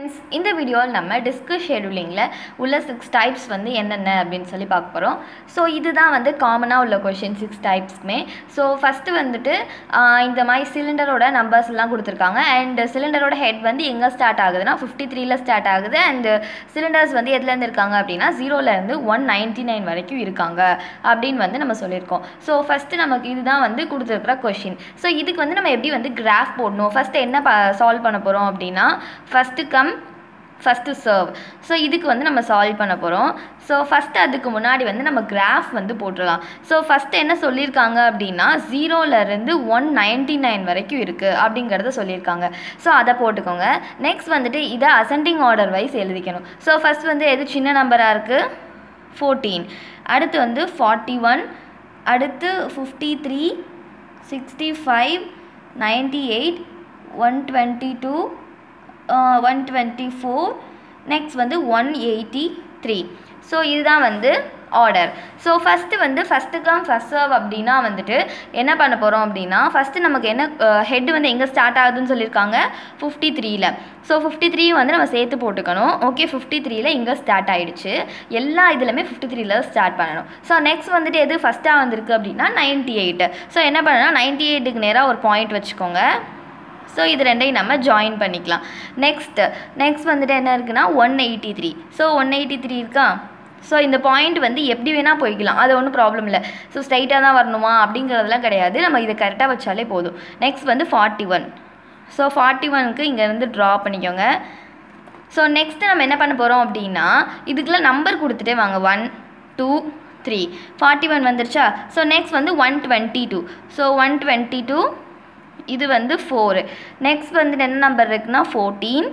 friends இந்த வீடியோவில் நம்ம டிஸ்கஸ் ஷெடியூலிங்கில் உள்ள சிக்ஸ் டைப்ஸ் வந்து என்னென்ன அப்படின்னு சொல்லி பார்க்க போகிறோம் ஸோ இதுதான் வந்து காமனாக உள்ள கொஷின் சிக்ஸ் டைப்ஸ்க்குமே ஸோ ஃபஸ்ட்டு வந்துட்டு ஆஹ், இந்த மாதிரி சிலிண்டரோட நம்பர்ஸ் எல்லாம் கொடுத்துருக்காங்க அண்ட் சிலிண்டரோட ஹெட் வந்து எங்கே ஸ்டார்ட் ஆகுதுன்னா ஃபிஃப்டி த்ரீல ஸ்டார்ட் ஆகுது அண்ட் சிலிண்டர்ஸ் வந்து எதுலேருந்து இருக்காங்க அப்படின்னா ஜீரோலேருந்து ஒன் நைன்ட்டி நைன் வரைக்கும் இருக்காங்க அப்படின்னு வந்து நம்ம சொல்லியிருக்கோம் ஸோ ஃபஸ்ட்டு நமக்கு இதுதான் வந்து கொடுத்துருக்குற கொஷின் ஸோ இதுக்கு வந்து நம்ம எப்படி வந்து கிராஃப் போடணும் ஃபஸ்ட்டு என்ன ப சால்வ் பண்ண போகிறோம் அப்படின்னா first come first serve so இதுக்கு வந்து நம்ம சால்வ் பண்ண போகிறோம் ஸோ ஃபஸ்ட்டு அதுக்கு முன்னாடி வந்து நம்ம கிராஃப் வந்து போட்டுடலாம் ஸோ ஃபஸ்ட்டு என்ன சொல்லியிருக்காங்க அப்படின்னா ஜீரோலேருந்து ஒன் நைன்ட்டி நைன் வரைக்கும் இருக்குது அப்படிங்கிறத சொல்லியிருக்காங்க ஸோ அதை போட்டுக்கோங்க நெக்ஸ்ட் வந்துட்டு இதை அசெண்டிங் ஆர்டர் வைஸ் எழுதிக்கணும் ஸோ ஃபஸ்ட் வந்து எது சின்ன நம்பராக இருக்குது ஃபோர்டீன் அடுத்து வந்து ஃபார்ட்டி ஒன் அடுத்து fifty three sixty five ninety eight one twenty two one twenty four next வந்து ஒன் எயிட்டி த்ரீ ஸோ இதுதான் வந்து ஆர்டர் ஸோ ஃபஸ்ட்டு வந்து ஃபஸ்ட்டு கம் ஃபஸ்ட் சர்வ் அப்படின்னா வந்துட்டு என்ன பண்ண போகிறோம் அப்படின்னா ஃபஸ்ட்டு நமக்கு என்ன ஹெட் வந்து எங்கே ஸ்டார்ட் ஆகுதுன்னு சொல்லியிருக்காங்க ஃபிஃப்டி த்ரீல ஸோ ஃபிஃப்டி த்ரீ வந்து நம்ம சேர்த்து போட்டுக்கணும் ஓகே ஃபிஃப்டி த்ரீல இங்கே ஸ்டார்ட் ஆயிடுச்சு எல்லா இதுலையுமே ஃபிஃப்டி த்ரீல ஸ்டார்ட் பண்ணணும் ஸோ நெக்ஸ்ட் வந்துட்டு எது ஃபஸ்ட்டாக வந்திருக்கு அப்படின்னா நைன்ட்டி எயிட் ஸோ என்ன பண்ணணும்னா நைன்ட்டி எயிட்டுக்கு நேராக ஒரு பாயிண்ட் வச்சுக்கோங்க ஸோ இது ரெண்டையும் நம்ம ஜாயின் பண்ணிக்கலாம் நெக்ஸ்ட் நெக்ஸ்ட் வந்துட்டு என்ன இருக்குன்னா one eighty three so one eighty three இருக்கா ஸோ இந்த பாயிண்ட் வந்து எப்படி வேணால் போய்க்கலாம் அது ஒன்றும் ப்ராப்ளம் இல்லை ஸோ ஸ்ட்ரைட்டாக தான் வரணுமா அப்படிங்கிறதெல்லாம் கிடையாது நம்ம இதை கரெக்டாக வச்சாலே போதும் நெக்ஸ்ட் வந்து ஃபார்ட்டி ஒன் ஸோ ஃபார்ட்டி ஒனுக்கு இங்கேருந்து ட்ரா பண்ணிக்கோங்க ஸோ நெக்ஸ்ட்டு நம்ம என்ன பண்ண போகிறோம் அப்படின்னா இதுக்குலாம் நம்பர் கொடுத்துட்டே வாங்க one two three forty one வந்துருச்சா ஸோ நெக்ஸ்ட் வந்து one twenty two so one twenty two இது வந்து ஃபோரு நெக்ஸ்ட் வந்துட்டு என்ன நம்பர் இருக்குன்னா ஃபோர்டீன்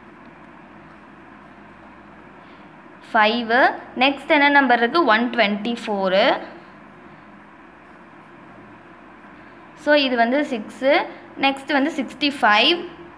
ஃபைவு நெக்ஸ்ட் என்ன நம்பர் இருக்குது ஒன் டுவெண்ட்டி ஃபோரு ஸோ இது வந்து சிக்ஸு நெக்ஸ்ட் வந்து sixty five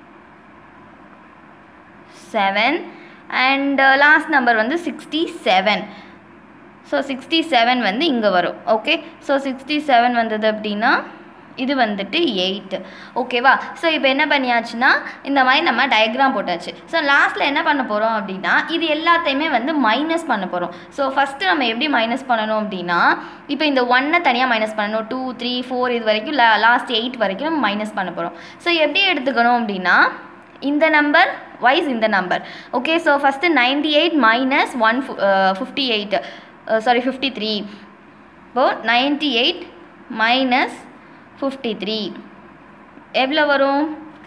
seven and last number வந்து sixty seven so sixty seven வந்து இங்கே வரும் ஓகே ஸோ சிக்ஸ்டி செவன் வந்தது அப்படின்னா இது வந்துட்டு எயிட் ஓகேவா ஸோ இப்போ என்ன பண்ணியாச்சுன்னா இந்த மாதிரி நம்ம டயக்ராம் போட்டாச்சு ஸோ லாஸ்ட்டில் என்ன பண்ண போகிறோம் அப்படின்னா இது எல்லாத்தையுமே வந்து மைனஸ் பண்ண போகிறோம் ஸோ ஃபஸ்ட்டு நம்ம எப்படி மைனஸ் பண்ணணும் அப்படின்னா இப்போ இந்த ஒன்னை தனியாக மைனஸ் பண்ணணும் டூ த்ரீ ஃபோர் இது வரைக்கும் லா லாஸ்ட் எயிட் வரைக்கும் நம்ம மைனஸ் பண்ண போகிறோம் ஸோ எப்படி எடுத்துக்கணும் அப்படின்னா இந்த நம்பர் வைஸ் இந்த number okay so first ninety eight minus one fifty eight sorry fifty three இப்போது ninety eight minus fifty three எவ்வளோ வரும்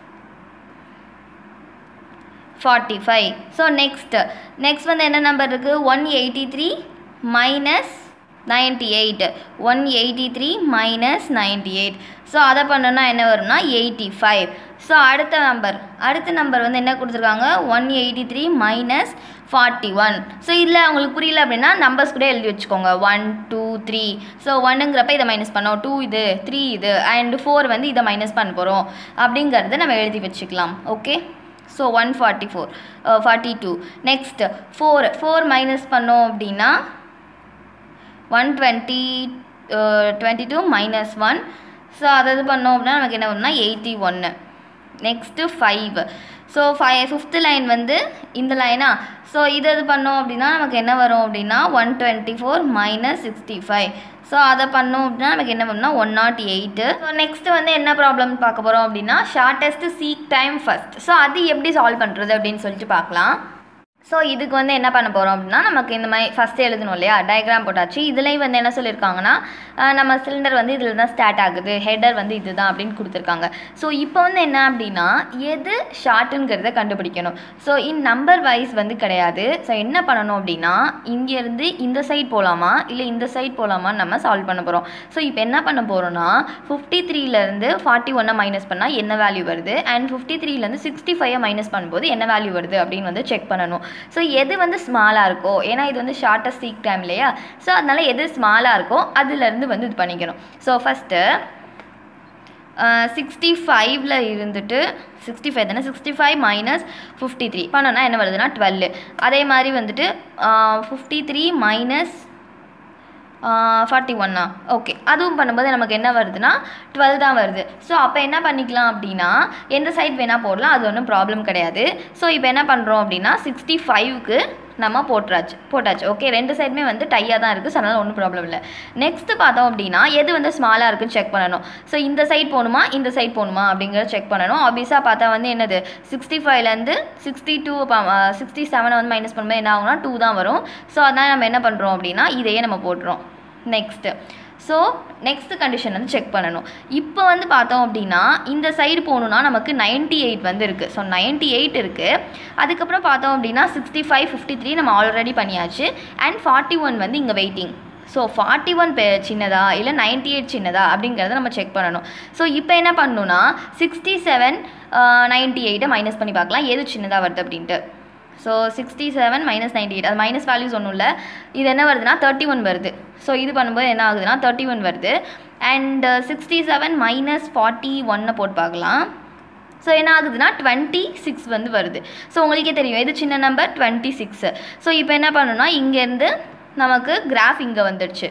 forty five so next next வந்து என்ன நம்பர் இருக்குது one eighty three minus ninety eight one eighty three minus ninety eight so அதை பண்ணோன்னா என்ன வரும்னா எயிட்டி ஃபைவ் ஸோ அடுத்த நம்பர் அடுத்த நம்பர் வந்து என்ன கொடுத்துருக்காங்க one eighty three minus forty one so இதில் உங்களுக்கு புரியல அப்படின்னா நம்பர்ஸ் கூட எழுதி வச்சுக்கோங்க ஒன் டூ த்ரீ ஸோ ஒன்னுங்கிறப்ப இதை மைனஸ் பண்ணோம் டூ இது த்ரீ இது அண்ட் ஃபோர் வந்து இதை மைனஸ் பண்ண போகிறோம் அப்படிங்கிறத நம்ம எழுதி வச்சுக்கலாம் okay so one forty four forty two next four four minus பண்ணோம் அப்படின்னா one twenty twenty two minus one so அதை இது பண்ணோம் அப்படின்னா நமக்கு என்ன வரும்னா எயிட்டி ஒன்று நெக்ஸ்ட்டு ஃபைவ் ஸோ ஃபை ஃபிஃப்த்து லைன் வந்து இந்த லைனா ஸோ இது இது பண்ணோம் அப்படின்னா நமக்கு என்ன வரும் அப்படின்னா one twenty four minus sixty five so அதை பண்ணோம் அப்படின்னா நமக்கு என்ன வரும்னா one naught eight so next வந்து என்ன ப்ராப்ளம் பார்க்க போகிறோம் அப்படின்னா shortest seek time first so அது எப்படி சால்வ் பண்ணுறது அப்படின்னு சொல்லிட்டு பார்க்கலாம் ஸோ இதுக்கு வந்து என்ன பண்ண போகிறோம் அப்படின்னா நமக்கு இந்த மாதிரி ஃபஸ்ட்டு எழுதணும் இல்லையா டயக்ராம் போட்டாச்சு இதுலேயும் வந்து என்ன சொல்லியிருக்காங்கன்னா அஹ், நம்ம சிலிண்டர் வந்து இதில் தான் ஸ்டார்ட் ஆகுது ஹெடர் வந்து இதுதான் அப்படின்னு கொடுத்துருக்காங்க ஸோ இப்போ வந்து என்ன அப்படின்னா எது ஷார்ட்டுங்கிறத கண்டுபிடிக்கணும் ஸோ இன் நம்பர் வைஸ் வந்து கிடையாது ஸோ என்ன பண்ணணும் அப்படின்னா இங்கேருந்து இந்த சைட் போகலாமா இல்லை இந்த சைட் போகலாமான்னு நம்ம சால்வ் பண்ண போகிறோம் ஸோ இப்போ என்ன பண்ண போகிறோம்னா ஃபிஃப்டி த்ரீலேருந்து ஃபார்ட்டி ஒன்னை மைனஸ் பண்ணால் என்ன வேல்யூ வருது அண்ட் ஃபிஃப்டி த்ரீலேருந்து சிக்ஸ்டி ஃபைவை மைனஸ் பண்ணும்போது என்ன வேல்யூ வருது அப்படின்னு வந்து செக் பண்ணணும் ஸோ எது வந்து ஸ்மாலாக இருக்கோ ஏன்னா இது வந்து ஷார்ட்டஸ்ட் சீக் டைம் இல்லையா ஸோ அதனால எது ஸ்மாலாக இருக்கோ அதுலேருந்து வந்து இது பண்ணிக்கணும் ஸோ ஃபஸ்ட்டு சிக்ஸ்டி ஃபைவ்ல இருந்துட்டு சிக்ஸ்டி ஃபைவ் தானே sixty five minus fifty three பண்ணோன்னா என்ன வருதுன்னா டுவெல் அதே மாதிரி வந்துட்டு ஃபிஃப்டி த்ரீ மைனஸ் ஃபார்ட்டி ஒன்னா ஓகே அதுவும் பண்ணும்போது நமக்கு என்ன வருதுன்னா டுவெல் தான் வருது ஸோ அப்போ என்ன பண்ணிக்கலாம் அப்படின்னா எந்த சைட் வேணால் போடலாம் அது ஒன்றும் ப்ராப்ளம் கிடையாது ஸோ இப்போ என்ன பண்ணுறோம் அப்படின்னா சிக்ஸ்டி ஃபைவ்க்கு நம்ம போட்டாச்சு போட்டாச்சு ஓகே ரெண்டு சைடுமே வந்து டையாக தான் இருக்குது ஸோ அதனால் ஒன்றும் ப்ராப்ளம் இல்லை நெக்ஸ்ட் பார்த்தோம் அப்படின்னா எது வந்து ஸ்மாலாக இருக்குன்னு செக் பண்ணணும் ஸோ இந்த சைட் போகணுமா இந்த சைட் போகணுமா அப்படிங்கிறத செக் பண்ணணும் ஆப்வியஸாக பார்த்தா வந்து என்னது சிக்ஸ்டி ஃபைவ்லேருந்து சிக்ஸ்டி டூ சிக்ஸ்டி செவனை வந்து மைனஸ் பண்ணும்போது என்ன ஆகும்னா டூ தான் வரும் ஸோ அதனால் நம்ம என்ன பண்ணுறோம் அப்படின்னா இதையே நம்ம போட்டுறோம் நெக்ஸ்ட்டு ஸோ நெக்ஸ்ட் கண்டிஷன் வந்து செக் பண்ணணும் இப்போ வந்து பார்த்தோம் அப்படின்னா இந்த சைடு போகணுன்னா நமக்கு நைன்ட்டி எயிட் வந்து இருக்குது ஸோ நைன்ட்டி எயிட் இருக்குது அதுக்கப்புறம் பார்த்தோம் அப்படின்னா சிக்ஸ்டி ஃபைவ் ஃபிஃப்டி த்ரீ நம்ம ஆல்ரெடி பண்ணியாச்சு அண்ட் ஃபார்ட்டி ஒன் வந்து இங்கே வெயிட்டிங் ஸோ ஃபார்ட்டி ஒன் பெ சின்னதா இல்லை நைன்ட்டி எயிட் சின்னதா அப்படிங்கிறத நம்ம செக் பண்ணணும் ஸோ இப்போ என்ன பண்ணணும்னா சிக்ஸ்டி செவன் நைன்ட்டி எயிட்டை மைனஸ் பண்ணி பார்க்கலாம் எது சின்னதாக வருது அப்படின்ட்டு so sixty seven minus ninety eight அது மைனஸ் வேல்யூஸ் ஒன்றும் இல்லை இது என்ன வருதுன்னா தேர்ட்டி ஒன் வருது ஸோ இது பண்ணும்போது என்ன ஆகுதுன்னா தேர்ட்டி ஒன் வருது and sixty seven minus forty ஒன்னை போட்டு பார்க்கலாம் ஸோ என்ன ஆகுதுன்னா டுவெண்ட்டி சிக்ஸ் வந்து வருது ஸோ உங்களுக்கே தெரியும் எது சின்ன நம்பர் டுவெண்ட்டி சிக்ஸு ஸோ இப்போ என்ன பண்ணணும்னா இங்கேருந்து நமக்கு கிராஃப் இங்கே வந்துடுச்சு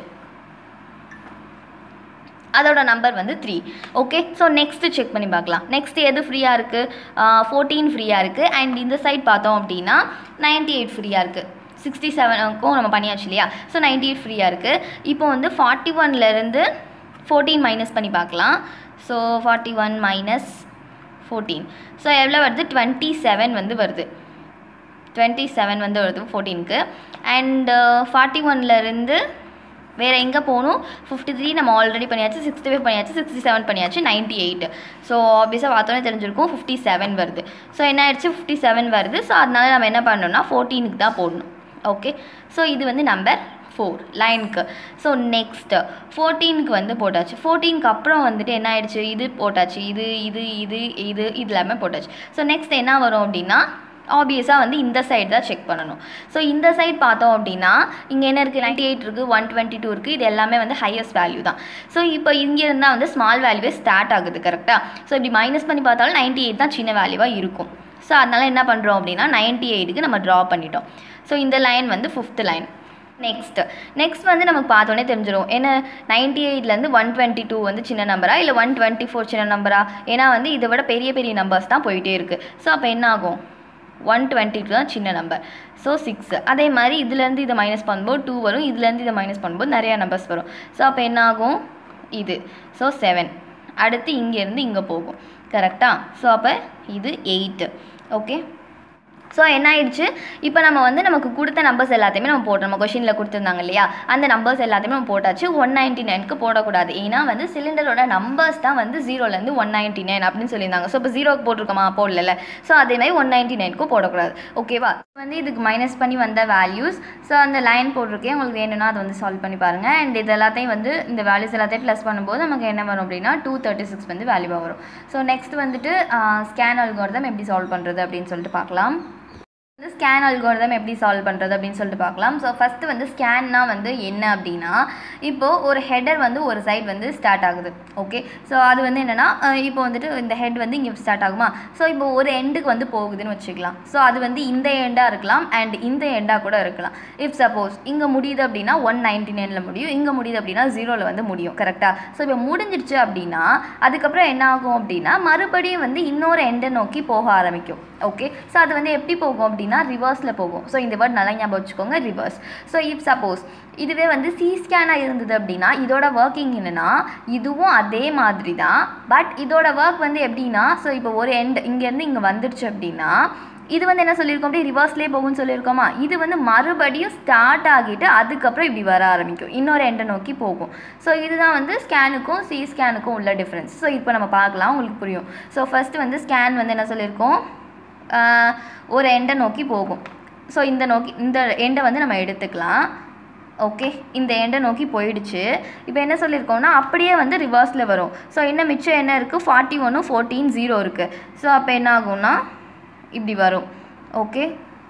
அதோட நம்பர் வந்து three okay so next check பண்ணி பார்க்கலாம் நெக்ஸ்ட் எது ஃப்ரீயாக இருக்குது ஃபோர்டீன் ஃப்ரீயாக இருக்குது அண்ட் இந்த சைட் பார்த்தோம் அப்படின்னா நைன்ட்டி எயிட் ஃப்ரீயாக இருக்குது சிக்ஸ்டி செவனுக்கும் நம்ம பண்ணியாச்சு இல்லையா ஸோ நைன்ட்டி எயிட் ஃப்ரீயாக இருக்குது இப்போ வந்து ஃபார்ட்டி ஒன்லேருந்து ஃபோர்டீன் மைனஸ் பண்ணி பார்க்கலாம் so forty one minus fourteen so எவ்வளோ வருது டுவெண்ட்டி செவன் வந்து வருது டுவெண்ட்டி செவன் வந்து வருது ஃபோர்டீனுக்கு அண்டு ஃபார்ட்டி ஒன்லேருந்து வேறு எங்கே போகணும் ஃபிஃப்டி த்ரீ நம்ம ஆல்ரெடி பண்ணியாச்சு சிக்ஸ்டி ஃபைவ் பண்ணியாச்சு சிக்ஸ்டி செவன் பண்ணியாச்சு நைன்ட்டி எயிட் ஸோ ஆப்வியஸாக பார்த்தோன்னே தெரிஞ்சிருக்கும் ஃபிஃப்டி செவன் வருது ஸோ என்ன ஆயிடுச்சு ஃபிஃப்டி செவன் வருது ஸோ அதனால நம்ம என்ன பண்ணணும்னா ஃபோர்டீனுக்கு தான் போடணும் ஓகே ஸோ இது வந்து நம்பர் ஃபோர் லைனுக்கு ஸோ நெக்ஸ்ட்டு ஃபோர்டீனுக்கு வந்து போட்டாச்சு ஃபோர்டீனுக்கு அப்புறம் வந்துட்டு என்ன ஆயிடுச்சு இது போட்டாச்சு இது இது இது இது இது எல்லாமே போட்டாச்சு ஸோ நெக்ஸ்ட் என்ன வரும் அப்படின்னா ஆப்வியஸாக வந்து இந்த சைடு தான் செக் பண்ணணும் ஸோ இந்த சைடு பார்த்தோம் அப்படின்னா இங்கே என்ன இருக்குது நைன்ட்டி எயிட் இருக்குது ஒன் டுவெண்ட்டி டூ இருக்குது இது எல்லாமே வந்து ஹையஸ்ட் வேல்யூ தான் ஸோ இப்போ இங்கே இருந்தால் வந்து ஸ்மால் வேல்யூவே ஸ்டார்ட் ஆகுது கரெக்டாக ஸோ இப்படி மைனஸ் பண்ணி பார்த்தாலும் நைன்ட்டி எயிட் தான் சின்ன வேல்யூவாக இருக்கும் ஸோ அதனால் என்ன பண்ணுறோம் அப்படின்னா நைன்ட்டி எயிட்டுக்கு நம்ம ட்ரா பண்ணிட்டோம் ஸோ இந்த லைன் வந்து ஃபிஃப்த் லைன் நெக்ஸ்ட் நெக்ஸ்ட் வந்து நமக்கு பார்த்தோன்னே தெரிஞ்சிடும் ஏன்னா நைன்டி எயிட்லேருந்து ஒன் டுவெண்ட்டி டூ வந்து சின்ன நம்பரா இல்லை ஒன் டுவெண்ட்டி ஃபோர் சின்ன நம்பரா ஏன்னா வந்து இதை விட பெரிய பெரிய நம்பர்ஸ் தான் போயிட்டே இருக்குது ஸோ அப்போ என்ன ஆகும் ஒன் டுவெண்ட்டி டூ தான் சின்ன நம்பர் ஸோ சிக்ஸ் அதே மாதிரி இதுலேருந்து இதை மைனஸ் பண்ணும்போது டூ வரும் இதுலேருந்து இதை மைனஸ் பண்ணும்போது நிறையா நம்பர்ஸ் வரும் ஸோ அப்போ என்ன ஆகும் இது ஸோ செவன் அடுத்து இங்கேருந்து இங்கே போகும் கரெக்டாக ஸோ அப்போ இது எயிட்டு ஓகே ஸோ என்ன ஆயிடுச்சு இப்போ நம்ம வந்து நமக்கு கொடுத்த நம்பர்ஸ் எல்லாத்தையுமே நம்ம போட்டோம் நம்ம கொஷினில் கொடுத்துருந்தாங்க இல்லையா அந்த நம்பர்ஸ் எல்லாத்தையுமே நம்ம போட்டாச்சு ஒன் நைன்ட்டி நைனுக்கு போடக்கூடாது ஏன்னா வந்து சிலிண்டரோட நம்பர்ஸ் தான் வந்து ஜீரோலேருந்து ஒன் நைன்ட்டி நைன் அப்படின்னு சொல்லியிருந்தாங்க ஸோ இப்போ ஜீரோக்கு போட்டிருக்கோமா போடல ஸோ அதே மாதிரி ஒன் நைன்ட்டி நைனுக்கும் போடக்கூடாது ஓகேவா வந்து இதுக்கு மைனஸ் பண்ணி வந்த வேல்யூஸ் ஸோ அந்த லைன் போட்டிருக்கேன் உங்களுக்கு வேணும்னா அதை வந்து சால்வ் பண்ணி பாருங்கள் அண்ட் இது எல்லாத்தையும் வந்து இந்த வேல்யூஸ் எல்லாத்தையும் ப்ளஸ் பண்ணும்போது நமக்கு என்ன வரும் அப்படின்னா டூ தேர்ட்டி சிக்ஸ் வந்து வேல்யூவாக வரும் ஸோ நெக்ஸ்ட் வந்துட்டு ஸ்கேன் அல்கோரிதம் எப்படி சால்வ் பண்ணுறது அப்படின்னு சொல்லிட்டு பார்க்கலாம் வந்து ஸ்கேன் அல்கோரிதம் எப்படி சால்வ் பண்ணுறது அப்படின்னு சொல்லிட்டு பார்க்கலாம் ஸோ ஃபஸ்ட்டு வந்து ஸ்கேன்னா வந்து என்ன அப்படின்னா இப்போது ஒரு ஹெடர் வந்து ஒரு சைடு வந்து ஸ்டார்ட் ஆகுது ஓகே ஸோ அது வந்து என்னென்னா இப்போ வந்துட்டு இந்த ஹெட் வந்து இங்கே ஸ்டார்ட் ஆகுமா ஸோ இப்போ ஒரு எண்டுக்கு வந்து போகுதுன்னு வச்சுக்கலாம் ஸோ அது வந்து இந்த எண்டாக இருக்கலாம் அண்ட் இந்த எண்டாக கூட இருக்கலாம் இஃப் சப்போஸ் இங்கே முடியுது அப்படின்னா ஒன் நைன்டி நைனில் முடியும் இங்கே முடியுது அப்படின்னா ஜீரோவில் வந்து முடியும் கரெக்டாக ஸோ இப்போ முடிஞ்சிடுச்சு அப்படின்னா அதுக்கப்புறம் என்ன ஆகும் அப்படின்னா மறுபடியும் வந்து இன்னொரு எண்டை நோக்கி போக ஆரம்பிக்கும் ஓகே ஸோ அது வந்து எப்படி போகும் அப்படின்னா ரிவர்ஸில் போகும் ஸோ இந்த வேர்ட் நல்லா ஞாபகம் வச்சுக்கோங்க ரிவர்ஸ் ஸோ இஃப் சப்போஸ் இதுவே வந்து சி ஸ்கேனாக இருந்தது அப்படின்னா இதோட ஒர்க்கிங் என்னென்னா இதுவும் அதே மாதிரி தான் பட் இதோட ஒர்க் வந்து எப்படின்னா ஸோ இப்போ ஒரு எண்ட் இங்கேருந்து இங்கே வந்துடுச்சு அப்படின்னா இது வந்து என்ன சொல்லியிருக்கோம் அப்படியே ரிவர்ஸ்லேயே போகும்னு சொல்லியிருக்கோமா இது வந்து மறுபடியும் ஸ்டார்ட் ஆகிட்டு அதுக்கப்புறம் இப்படி வர ஆரம்பிக்கும் இன்னொரு எண்டை நோக்கி போகும் ஸோ இதுதான் வந்து ஸ்கேனுக்கும் சி ஸ்கேனுக்கும் உள்ள டிஃப்ரென்ஸ் ஸோ இப்போ நம்ம பார்க்கலாம் உங்களுக்கு புரியும் ஸோ ஃபஸ்ட்டு வந்து ஸ்கேன் வந்து என்ன சொல்லியிருக்கோம் ஒரு எண்டை நோக்கி போகும் ஸோ இந்த நோக்கி இந்த எண்டை வந்து நம்ம எடுத்துக்கலாம் ஓகே இந்த எண்டை நோக்கி போயிடுச்சு இப்போ என்ன சொல்லியிருக்கோம்னா அப்படியே வந்து ரிவர்ஸில் வரும் ஸோ இன்னும் மிச்சம் என்ன இருக்குது ஃபார்ட்டி ஒன்று ஃபோர்டீன் ஜீரோ இருக்குது ஸோ அப்போ என்ன ஆகும்னா இப்படி வரும் ஓகே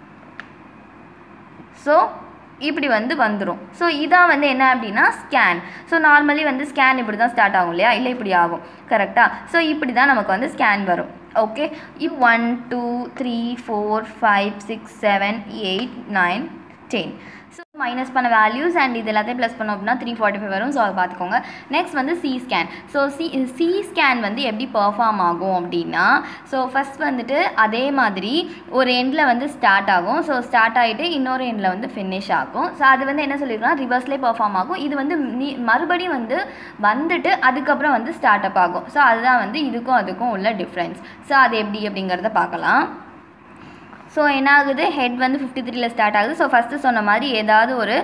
ஸோ இப்படி வந்து வந்துடும் ஸோ இதான் வந்து என்ன அப்படின்னா ஸ்கேன் ஸோ நார்மலி வந்து ஸ்கேன் இப்படி தான் ஸ்டார்ட் ஆகும் இல்லையா இல்லை இப்படி ஆகும் கரெக்டாக ஸோ இப்படி தான் நமக்கு வந்து ஸ்கேன் வரும் okay if one two three four five six seven eight nine ten so minus பண்ண வேல்யூஸ் அண்ட் இது எல்லாத்தையும் ப்ளஸ் பண்ணோம் அப்படின்னா த்ரீ ஃபார்ட்டி ஃபைவ் வரும் ஸோ அதை பார்த்துக்கோங்க நெக்ஸ்ட் வந்து C scan so C C scan வந்து எப்படி பெர்ஃபார்ம் ஆகும் அப்படின்னா ஸோ ஃபஸ்ட் வந்துட்டு அதே மாதிரி ஒரு எண்டில் வந்து ஸ்டார்ட் ஆகும் ஸோ ஸ்டார்ட் ஆகிட்டு இன்னொரு எண்டில் வந்து ஃபினிஷ் ஆகும் ஸோ அது வந்து என்ன சொல்லியிருக்கோம்னா ரிவர்ஸ்லேயே பெர்ஃபார்ம் ஆகும் இது வந்து நீ மறுபடியும் வந்து வந்துட்டு அதுக்கப்புறம் வந்து ஸ்டார்ட் அப் ஆகும் ஸோ அதுதான் வந்து இதுக்கும் அதுக்கும் உள்ள டிஃப்ரென்ஸ் ஸோ அது எப்படி அப்படிங்கிறத பார்க்கலாம் ஸோ என்ன ஆகுது ஹெட் வந்து ஃபிஃப்டி த்ரீல ஸ்டார்ட் ஆகுது ஸோ ஃபஸ்ட்டு சொன்ன மாதிரி ஏதாவது ஒரு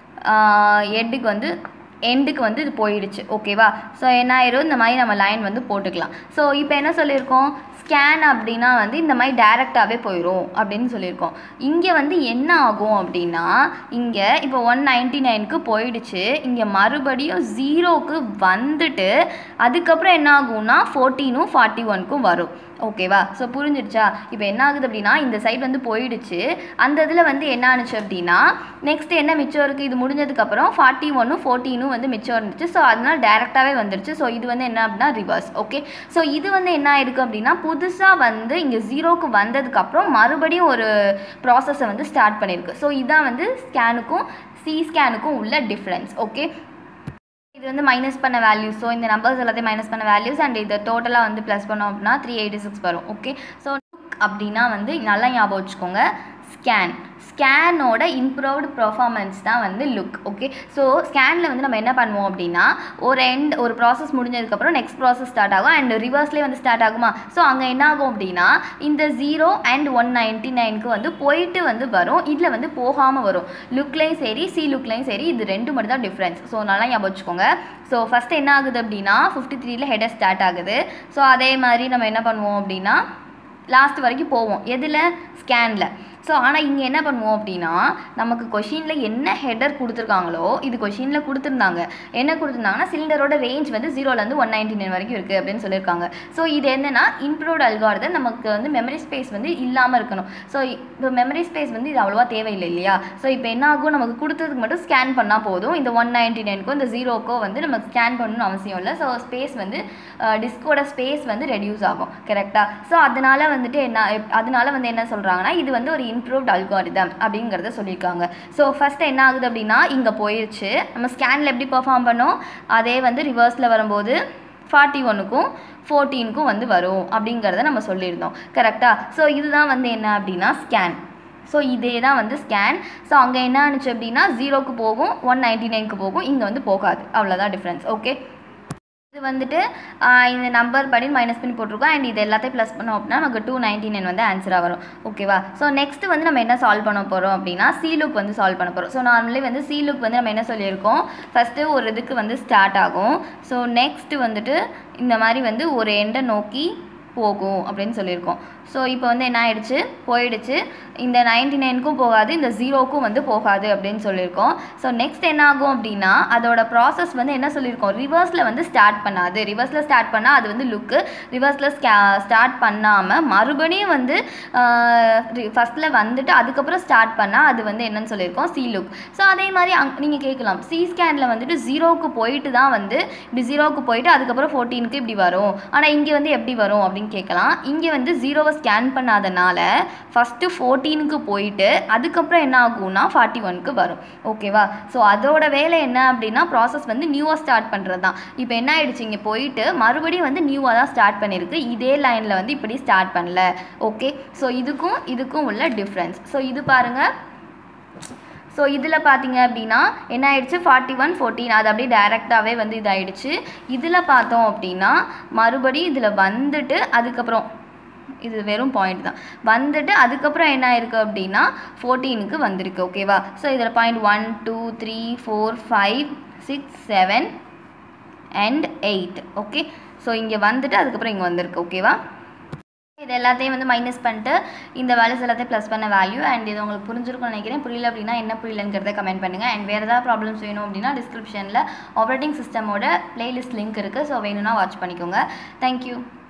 ஹெட்டுக்கு வந்து எண்டுக்கு வந்து இது போயிடுச்சு ஓகேவா ஸோ என்ன ஆயிரும் இந்த மாதிரி நம்ம லைன் வந்து போட்டுக்கலாம் ஸோ இப்போ என்ன சொல்லியிருக்கோம் ஸ்கேன் அப்படின்னா வந்து இந்த மாதிரி டேரெக்டாகவே போயிடும் அப்படின்னு சொல்லியிருக்கோம் இங்கே வந்து என்ன ஆகும் அப்படின்னா இங்கே இப்போ ஒன் நைன்ட்டி நைனுக்கு போயிடுச்சு இங்கே மறுபடியும் ஜீரோக்கு வந்துட்டு அதுக்கப்புறம் என்ன ஆகும்னா ஃபோர்டீனும் ஃபார்ட்டி ஒன்க்கும் வரும் ஓகேவா ஸோ புரிஞ்சிடுச்சா இப்போ என்ன ஆகுது அப்படின்னா இந்த சைடு வந்து போயிடுச்சு அந்த இதில் வந்து என்ன ஆனிச்சு அப்படின்னா நெக்ஸ்ட் என்ன மிச்சம் இருக்குது இது முடிஞ்சதுக்கப்புறம் ஃபார்ட்டி ஒன்னும் ஃபோர்டீனும் வந்து மிச்சம் இருந்துச்சு ஸோ அதனால் டேரெக்டாகவே வந்துருச்சு ஸோ இது வந்து என்ன அப்படின்னா ரிவர்ஸ் ஓகே ஸோ இது வந்து என்ன ஆயிருக்கு அப்படின்னா புதுசாக வந்து இங்கே ஜீரோக்கு வந்ததுக்கப்புறம் மறுபடியும் ஒரு ப்ராசஸை வந்து ஸ்டார்ட் பண்ணியிருக்கு ஸோ இதான் வந்து ஸ்கேனுக்கும் சி ஸ்கேனுக்கும் உள்ள டிஃப்ரென்ஸ் ஓகே இது வந்து மைனஸ் பண்ண வேல்யூஸ் ஸோ இந்த நம்பர்ஸ் எல்லாத்தையும் மைனஸ் பண்ண வேல்யூஸ் அண்ட் இது டோட்டலாக வந்து ப்ளஸ் பண்ணோம் அப்படின்னா த்ரீ எயிட்டி சிக்ஸ் வரும் ஓகே ஸோ அப்படின்னா வந்து நல்லா ஞாபகம் வச்சுக்கோங்க ஸ்கேன் ஸ்கேனோட இம்ப்ரூவ்டு பர்ஃபார்மன்ஸ் தான் வந்து லுக் ஓகே ஸோ ஸ்கேனில் வந்து நம்ம என்ன பண்ணுவோம் அப்படின்னா ஒரு எண்ட் ஒரு ப்ராசஸ் முடிஞ்சதுக்கப்புறம் நெக்ஸ்ட் ப்ராசஸ் ஸ்டார்ட் ஆகும் அண்ட் ரிவர்ஸ்லேயே வந்து ஸ்டார்ட் ஆகுமா ஸோ அங்கே என்ன ஆகும் அப்படின்னா இந்த ஜீரோ அண்ட் ஒன் நைன்ட்டி நைனுக்கு வந்து போயிட்டு வந்து வரும் இதில் வந்து போகாமல் வரும் லுக்லேயும் சரி சி லுக்லேயும் சரி இது ரெண்டு மட்டும் தான் டிஃப்ரென்ஸ் ஸோ நல்லா ஞாபகம் வச்சுக்கோங்க ஸோ ஃபஸ்ட்டு என்ன ஆகுது அப்படின்னா ஃபிஃப்டி த்ரீல ஹெடர் ஸ்டார்ட் ஆகுது ஸோ அதே மாதிரி நம்ம என்ன பண்ணுவோம் அப்படின்னா லாஸ்ட் வரைக்கும் போவோம் எதில் ஸ்கேனில் ஸோ ஆனால் இங்கே என்ன பண்ணுவோம் அப்படின்னா நமக்கு கொஷினில் என்ன ஹெடர் கொடுத்துருக்காங்களோ இது கொஷினில் கொடுத்துருந்தாங்க என்ன கொடுத்துருந்தாங்கன்னா சிலிண்டரோட ரேஞ்ச் வந்து ஜீரோலேருந்து ஒன் நைன்டி நைன் வரைக்கும் இருக்குது அப்படின்னு சொல்லியிருக்காங்க ஸோ இது என்னென்னா இம்ப்ரூவ்ட் அல்காரதம் நமக்கு வந்து மெமரி ஸ்பேஸ் வந்து இல்லாமல் இருக்கணும் ஸோ இப்போ மெமரி ஸ்பேஸ் வந்து இது அவ்வளோவா தேவையில்லை இல்லையா ஸோ இப்போ என்ன ஆகும் நமக்கு கொடுத்ததுக்கு மட்டும் ஸ்கேன் பண்ணால் போதும் இந்த ஒன் நைன்டி நைனுக்கோ இந்த ஜீரோக்கோ வந்து நமக்கு ஸ்கேன் பண்ணணும்னு அவசியம் இல்லை ஸோ ஸ்பேஸ் வந்து டிஸ்கோட ஸ்பேஸ் வந்து ரெடியூஸ் ஆகும் கரெக்டாக ஸோ அதனால வந்துட்டு என்ன அதனால வந்து என்ன சொல்கிறாங்கன்னா இது வந்து ஒரு இம்ப்ரூவ்ட் அல்காரிதம் அப்படிங்கிறத சொல்லியிருக்காங்க ஸோ ஃபஸ்ட்டு என்ன ஆகுது அப்படின்னா இங்கே போயிடுச்சு நம்ம ஸ்கேனில் எப்படி பெர்ஃபார்ம் பண்ணோம் அதே வந்து ரிவர்ஸில் வரும்போது ஃபார்ட்டி ஒனுக்கும் ஃபோர்டீனுக்கும் வந்து வரும் அப்படிங்கிறத நம்ம சொல்லியிருந்தோம் கரெக்டாக ஸோ இதுதான் வந்து என்ன அப்படின்னா ஸ்கேன் ஸோ இதே தான் வந்து ஸ்கேன் ஸோ அங்கே என்ன ஆனிச்சு அப்படின்னா ஜீரோக்கு போகும் ஒன் நைன்ட்டி நைனுக்கு போகும் இங்கே வந்து போகாது அவ்வளோதான் டிஃப்ரென்ஸ் ஓகே இது வந்துட்டு இந்த நம்பர் படி மைனஸ் பண்ணி போட்டிருக்கோம் அண்ட் இது எல்லாத்தையும் ப்ளஸ் பண்ணோம் அப்படின்னா நமக்கு டூ நைன்டி நைன் வந்து ஆன்சராக வரும் ஓகேவா ஸோ நெக்ஸ்ட் வந்து நம்ம என்ன சால்வ் பண்ண போகிறோம் அப்படின்னா சி லுக் வந்து சால்வ் பண்ண போகிறோம் ஸோ நார்மலி வந்து சி லுக் வந்து நம்ம என்ன சொல்லியிருக்கோம் ஃபஸ்ட்டு ஒரு இதுக்கு வந்து ஸ்டார்ட் ஆகும் ஸோ நெக்ஸ்ட்டு வந்துட்டு இந்த மாதிரி வந்து ஒரு எண்டை நோக்கி போகும் அப்படின்னு சொல்லியிருக்கோம் ஸோ இப்போ வந்து என்ன ஆயிடுச்சு போயிடுச்சு இந்த நைன்டி நைனுக்கும் போகாது இந்த ஜீரோக்கும் வந்து போகாது அப்படின்னு சொல்லியிருக்கோம் ஸோ நெக்ஸ்ட் என்ன ஆகும் அப்படின்னா அதோட ப்ராசஸ் வந்து என்ன சொல்லியிருக்கோம் ரிவர்ஸில் வந்து ஸ்டார்ட் பண்ணாது ரிவர்ஸில் ஸ்டார்ட் பண்ணால் அது வந்து லுக்கு ரிவர்ஸில் ஸ்டார்ட் பண்ணாமல் மறுபடியும் வந்து ஃபஸ்ட்டில் வந்துட்டு அதுக்கப்புறம் ஸ்டார்ட் பண்ணால் அது வந்து என்னன்னு சொல்லியிருக்கோம் சி லுக் ஸோ அதே மாதிரி அங் நீங்கள் கேட்கலாம் சி ஸ்கேனில் வந்துட்டு ஜீரோவுக்கு போயிட்டு தான் வந்து இப்படி ஜீரோவுக்கு போயிட்டு அதுக்கப்புறம் ஃபோர்டீனுக்கு இப்படி வரும் ஆனால் இங்கே வந்து எப்படி வரும் அப்படின்னு கேட்கலாம் இங்கே வந்து ஜீரோவை ஸ்கேன் பண்ணாதனால ஃபஸ்ட்டு ஃபோர்டீனுக்கு போயிட்டு அதுக்கப்புறம் என்ன ஆகும்னா ஃபார்ட்டி ஒனுக்கு வரும் ஓகேவா ஸோ அதோட வேலை என்ன அப்படின்னா ப்ராசஸ் வந்து நியூவாக ஸ்டார்ட் பண்ணுறது தான் இப்போ என்ன ஆயிடுச்சு இங்கே போயிட்டு மறுபடியும் வந்து நியூவாக தான் ஸ்டார்ட் பண்ணியிருக்கு இதே லைனில் வந்து இப்படி ஸ்டார்ட் பண்ணல ஓகே ஸோ இதுக்கும் இதுக்கும் உள்ள டிஃப்ரென்ஸ் ஸோ இது பாருங்கள் ஸோ இதில் பார்த்தீங்க அப்படின்னா என்ன ஆயிடுச்சு ஃபார்ட்டி ஒன் ஃபோர்டீன் அது அப்படியே டேரெக்டாகவே வந்து இதாயிடுச்சு இதில் பார்த்தோம் அப்படின்னா மறுபடியும் இதில் வந்துட்டு அதுக்கப்புறம் இது வெறும் பாயிண்ட் தான் வந்துட்டு அதுக்கப்புறம் என்ன ஆயிருக்கு அப்படின்னா ஃபோர்டீனுக்கு வந்திருக்கு ஓகேவா ஸோ இதில் point one two three four five six seven and eight okay so இங்கே வந்துட்டு அதுக்கப்புறம் இங்கே வந்திருக்கு ஓகேவா இது எல்லாத்தையும் வந்து மைனஸ் பண்ணிட்டு இந்த வேல்யூஸ் எல்லாத்தையும் ப்ளஸ் பண்ண வேல்யூ அண்ட் இது உங்களுக்கு புரிஞ்சிருக்கும்னு நினைக்கிறேன் புரியல அப்படின்னா என்ன புரியலங்கிறத கமெண்ட் பண்ணுங்கள் அண்ட் வேறு ஏதாவது ப்ராப்ளம்ஸ் வேணும் அப்படின்னா டிஸ்கிரிப்ஷனில் ஆப்ரேட்டிங் சிஸ்டமோட பிளேலிஸ்ட் லிங்க் இருக்குது ஸோ வேணும்னா வாட்ச் பண்ணிக்கோங்க தேங்க்யூ